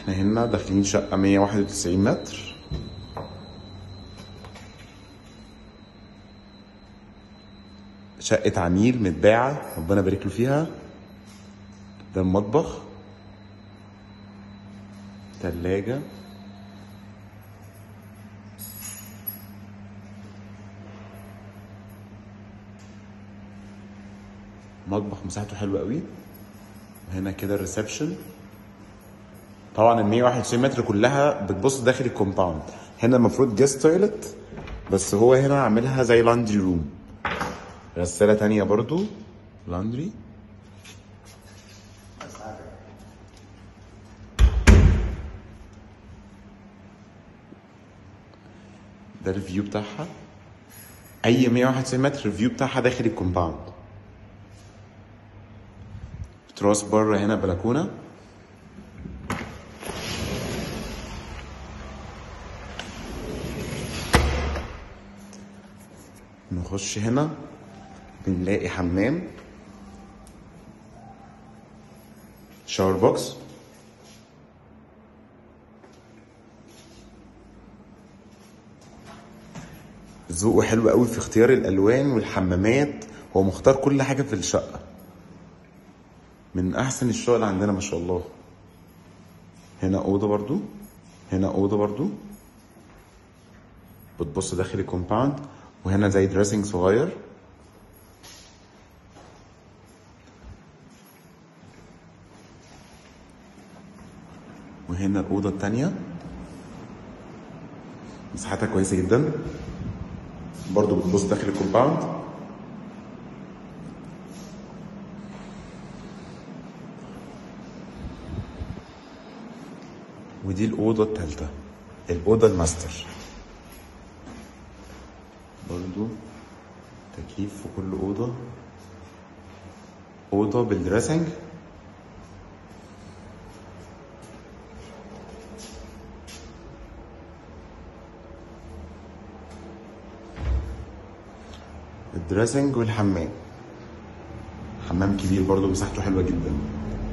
احنا هنا داخلين شقة 191 متر شقة عميل متباعة ربنا يبارك له فيها ده المطبخ تلاجة مطبخ مساحته حلوة قوي هنا كده الريسبشن طبعا ال 191 متر كلها بتبص داخل الكومباوند هنا المفروض جيست تويلت بس هو هنا عاملها زي لاندري روم غسالة تانية برضو لاندري ده الفيو بتاعها اي 191 متر الفيو بتاعها داخل الكومباوند تراس بره هنا بلكونه نخش هنا بنلاقي حمام شاور بوكس ذوقه حلو قوي في اختيار الالوان والحمامات هو مختار كل حاجه في الشقه من احسن الشقق اللي عندنا ما شاء الله هنا اوضه برضو هنا اوضه برضو بتبص داخل الكومباوند وهنا زي دريسنج صغير وهنا الأوضة التانية مساحتها كويسة جدا برضو بتبص داخل الكومباوند ودي الأوضة التالتة الأوضة الماستر برضو تكييف في كل أوضة أوضة بالدريسنج الدريسنج والحمام حمام كبير برضو مساحته حلوة جدا